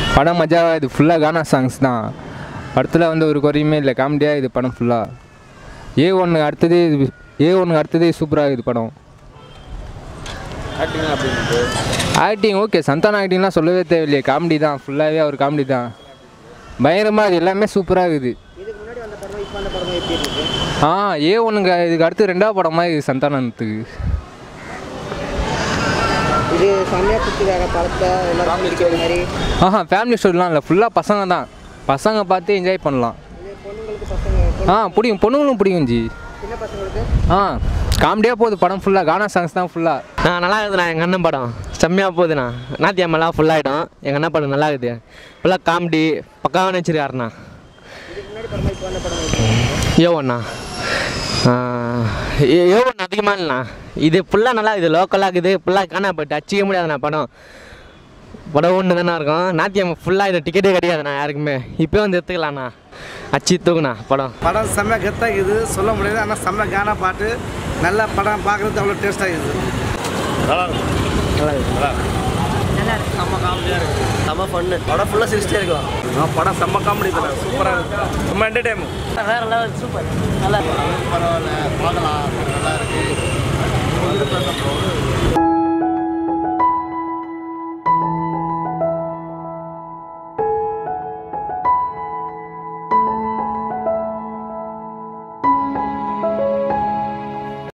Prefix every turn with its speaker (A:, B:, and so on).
A: படம் மஜாவாக இது ஃபுல்லாக கானா சாங்ஸ் தான் படத்தில் வந்து ஒரு குறையுமே இல்லை காமெடியாக இது படம் ஃபுல்லாக ஏ ஒன்று அடுத்ததே இது ஏ ஒன்று அடுத்ததே சூப்பராக இது படம்
B: ஆக்டிங் அப்படி இருந்துச்சு
A: ஆக்டிங் ஓகே சந்தான ஆக்டிங்லாம் சொல்லவே தேவையில்லையே காமெடி தான் ஃபுல்லாகவே அவர் காமெடி தான் பயங்கரமாக இது எல்லாமே சூப்பராக இருக்குது
C: இதுக்கு முன்னாடி வந்த படம் இப்போ அந்த படம் எப்படி இருக்கு
A: ஆ ஏ ஒன்றுங்க இதுக்கு அடுத்து ரெண்டாவது படமாக இது சந்தானத்துக்கு
C: இது செம்மையாக குத்தி வேற படத்தை எல்லாரும் பிடிக்கிற மாதிரி
A: ஆஹா ஃபேமிலி ஸ்டோரிலாம் இல்லை ஃபுல்லாக பசங்க தான் பசங்க பார்த்து என்ஜாய் பண்ணலாம்
C: இது பொண்ணுங்களுக்கு பசங்க
A: ஆ பிடிக்கும் பொண்ணுங்களும் பிடிக்கும் ஜி
C: சின்ன பசங்களுக்கு
A: ஆ காமெடியாக போகுது படம் ஃபுல்லாக கானா சாங்ஸ் தான் ஃபுல்லாக
D: ஆ நல்லா இருக்குதுண்ணா எங்கள் அண்ணன் படம் செம்மையாக போகுதுண்ணா நாத்தியம்மெல்லாம் ஃபுல்லாகிடும் எங்கள் அண்ணன் படம் நல்லா இருக்குது ஃபுல்லாக காமெடி பக்காவாக நினச்சிருக்காருண்ணா
C: இதுக்கு முன்னாடி படம் இப்போ வந்த படம் எப்படி இருக்கு?
D: ஏ ஒண்ணா ஏ ஒன்று அதிகமாக இல்லைண்ணா இது ஃபுல்லாக நல்லா இது லோக்கலாக இருக்குது ஃபுல்லாக காணா போயிட்டு அச்சிக்க முடியாதுண்ணா படம் படம் ஒன்று தானே இருக்கும் நாத்தியம் ஃபுல்லாக இது டிக்கெட்டே கிடையாதுண்ணா யாருக்குமே இப்போ வந்து எடுத்துக்கலாண்ணா அச்சி தூக்குண்ணா படம்
E: படம் செம்ம கெத்தாக இருக்குது சொல்ல முடியாது ஆனால் செம்ம கானா பாட்டு நல்ல படம் பார்க்குறது அவ்வளோ டேஸ்ட்டாக இருக்குது
F: செம்ம ஃபன்னு படம் ஃபுல்லாக சிரிச்சிட்டே இருக்கலாம்
E: ஆ, படம் செம்ம காமெடி தான் சூப்பராக இருக்குது ரொம்ப என்டர்டைன்மெண்ட்
F: வேற லெவல் சூப்பர் நல்லா இருக்கு